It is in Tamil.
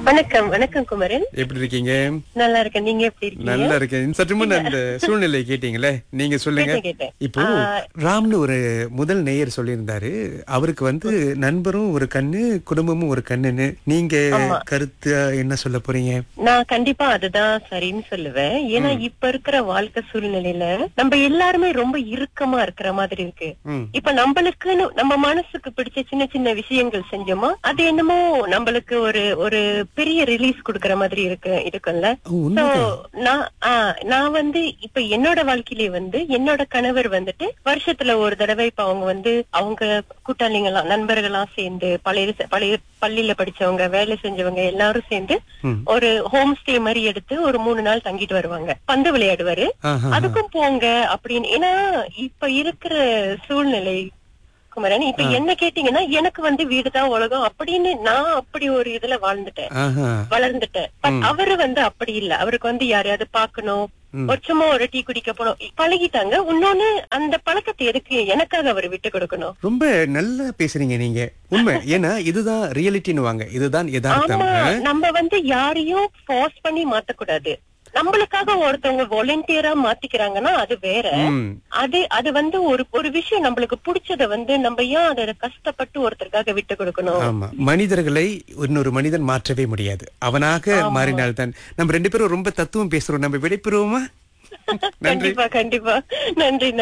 வணக்கம் வணக்கம் குமரன் எப்படி இருக்கீங்க நல்லா இருக்கேன் நீங்க எப்படி இருக்கீங்க நல்லா இருக்கேன் சற்று முன் அந்த சூழ்நிலை கேட்டீங்களே நீங்க சொல்லுங்க கேட்டேன், கேட்டேன். இப்போ ஆ. ராம்னு ஒரு முதல் நேயர் சொல்லியிருந்தாரு அவருக்கு வந்து நண்பரும் ஒரு கண்ணு குடும்பமும் ஒரு கண்ணுன்னு நீங்க கருத்து என்ன சொல்ல போறீங்க நான் கண்டிப்பா அதுதான் சரின்னு சொல்லுவேன் ஏன்னா இப்ப இருக்கிற வாழ்க்கை சூழ்நிலையில நம்ம எல்லாருமே ரொம்ப இறுக்கமா இருக்கிற மாதிரி இருக்கு ம். இப்ப நம்மளுக்குன்னு நம்ம மனசுக்கு பிடிச்ச சின்ன சின்ன விஷயங்கள் செஞ்சோமா அது என்னமோ நம்மளுக்கு ஒரு ஒரு பெரிய ரிலீஸ் கொடுக்கற மாதிரி இருக்கு இருக்கும்ல ஓ, உண்மைதான். So, நான் ஆ, நான் வந்து இப்ப என்னோட வாழ்க்கையிலே வந்து என்னோட கணவர் வந்துட்டு வருஷத்துல ஒரு தடவை இப்ப அவங்க வந்து அவங்க கூட்டாளிங்களாம் நண்பர்களாம் சேர்ந்து பழைய பழைய பள்ளியில படிச்சவங்க வேலை செஞ்சவங்க எல்லாரும் சேர்ந்து ம். ஒரு ஹோம் ஸ்டே மாதிரி எடுத்து ஒரு மூணு நாள் தங்கிட்டு வருவாங்க பந்து விளையாடுவாரு ஆஹா. அதுக்கும் போங்க அப்படின்னு ஏன்னா இப்ப இருக்கிற சூழ்நிலை குமரன் இப்ப என்ன கேட்டீங்கன்னா எனக்கு வந்து வீடுதான் உலகம் அப்படின்னு நான் அப்படி ஒரு இதுல வாழ்ந்துட்டேன் ஆஹா. வளர்ந்துட்டேன் பட் அவரு வந்து அப்படி இல்ல அவருக்கு வந்து யாரையாவது பாக்கணும் ஒரு சும்மா ஒரு டீ குடிக்க போனோம் பழகிட்டாங்க இன்னொன்னு அந்த பழக்கத்தை எதுக்கு எனக்காக அவர் விட்டு கொடுக்கணும் ரொம்ப நல்லா பேசுறீங்க நீங்க உண்மை ஏன்னா இதுதான் ரியாலிட்டின்னு வாங்க இதுதான் யதார்த்தம் ஆமா ஆ? நம்ம வந்து யாரையும் ஃபோர்ஸ் பண்ணி மாத்தக்கூடாது நம்மளுக்காக ஒருத்தவங்க வாலண்டியரா மாத்திக்கிறாங்கன்னா அது வேற ம். அது அது வந்து ஒரு ஒரு விஷயம் நம்மளுக்கு பிடிச்சத வந்து நம்ம ஏன் அதை கஷ்டப்பட்டு ஒருத்தருக்காக விட்டு கொடுக்கணும் ஆமா மனிதர்களை இன்னொரு மனிதன் மாற்றவே முடியாது அவனாக மாறினால்தான் நம்ம ரெண்டு பேரும் ரொம்ப தத்துவம் பேசுறோம் நம்ம விடைபெறுவோமா நன்றி கண்டிப்பா கண்டிப்பா நன்றி